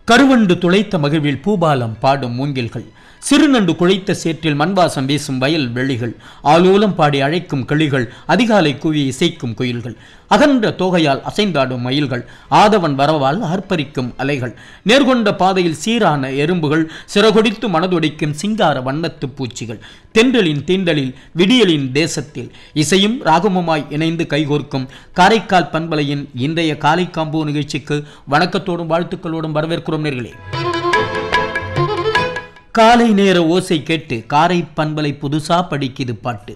கருவண்டு துளைத்த மகிழ்வில் பூபாலம் பாடும் மூங்கில்கள் சிறுநண்டு குழைத்த சேற்றில் மண்வாசம் வீசும் வயல் வெளிகள் ஆலோலம் பாடி அழைக்கும் கிளிகள் அதிகாலை கூவி இசைக்கும் குயில்கள் அகன்ற தோகையால் அசைந்தாடும் மயில்கள் ஆதவன் வரவால் ஆர்ப்பரிக்கும் அலைகள் நேர்கொண்ட பாதையில் சீரான எறும்புகள் சிறகொடித்து மனதொடிக்கும் சிங்கார வண்ணத்து பூச்சிகள் தென்றலின் தீண்டலில் விடியலின் தேசத்தில் இசையும் ராகமுமாய் இணைந்து கைகோர்க்கும் காரைக்கால் பண்பலையின் இன்றைய காலை காம்போ நிகழ்ச்சிக்கு வணக்கத்தோடும் வாழ்த்துக்களோடும் வரவேற்கிறோம் நேர்களே காலை நேர ஓசை கேட்டு காரை பண்பலை புதுசா படிக்குது பாட்டு